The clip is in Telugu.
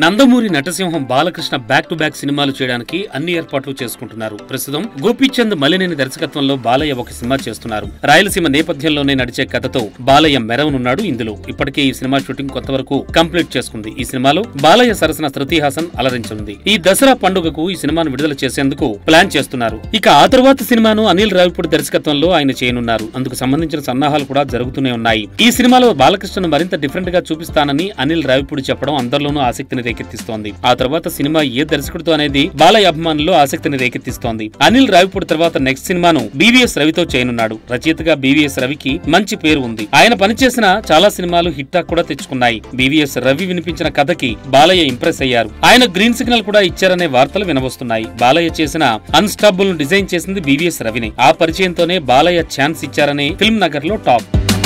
నందమూరి నటసింహం బాలకృష్ణ బ్యాక్ టు బ్యాక్ సినిమాలు చేయడానికి అన్ని ఏర్పాట్లు చేసుకుంటున్నారు ప్రస్తుతం గోపీచంద్ మలినేని దర్శకత్వంలో బాలయ్య ఒక సినిమా చేస్తున్నారు రాయలసీమ నేపథ్యంలోనే నడిచే కథతో బాలయ్య మెరవనున్నాడు ఇందులో ఇప్పటికే ఈ సినిమా షూటింగ్ కొంతవరకు కంప్లీట్ చేసుకుంది ఈ సినిమాలో బాలయ్య సరసన శృతి హాసన్ అలరించనుంది ఈ దసరా పండుగకు ఈ సినిమాను విడుదల చేసేందుకు ప్లాన్ చేస్తున్నారు ఇక ఆ తరువాత సినిమాను అనిల్ రావిపూడి దర్శకత్వంలో ఆయన చేయనున్నారు అందుకు సంబంధించిన సన్నాహాలు కూడా జరుగుతూనే ఉన్నాయి ఈ సినిమాలో బాలకృష్ణను మరింత డిఫరెంట్ గా చూపిస్తానని అనిల్ రావిపూడి చెప్పడం అందరిలోనూ ఆసక్తిని రేకెత్తిస్తోంది ఆ తర్వాత సినిమా ఏ దర్శకుడితో అనేది బాలయ్య అభిమానుల్లో ఆసక్తిని రేకెత్తిస్తోంది అనిల్ రావిపూడి తర్వాత నెక్స్ట్ సినిమాను బీవీఎస్ రవితో చేయనున్నాడు రచయితగా బీవీఎస్ రవికి మంచి పేరు ఉంది ఆయన పనిచేసిన చాలా సినిమాలు హిట్ టాక్ కూడా తెచ్చుకున్నాయి బీవీఎస్ రవి వినిపించిన కథకి బాలయ్య ఇంప్రెస్ అయ్యారు ఆయన గ్రీన్ సిగ్నల్ కూడా ఇచ్చారనే వార్తలు వినవస్తున్నాయి బాలయ్య చేసిన అన్స్టాబుల్ ను డిజైన్ చేసింది బీవీఎస్ రవిని ఆ పరిచయంతోనే బాలయ్య ఛాన్స్ ఇచ్చారని ఫిల్మ్ నగర్ లో టాక్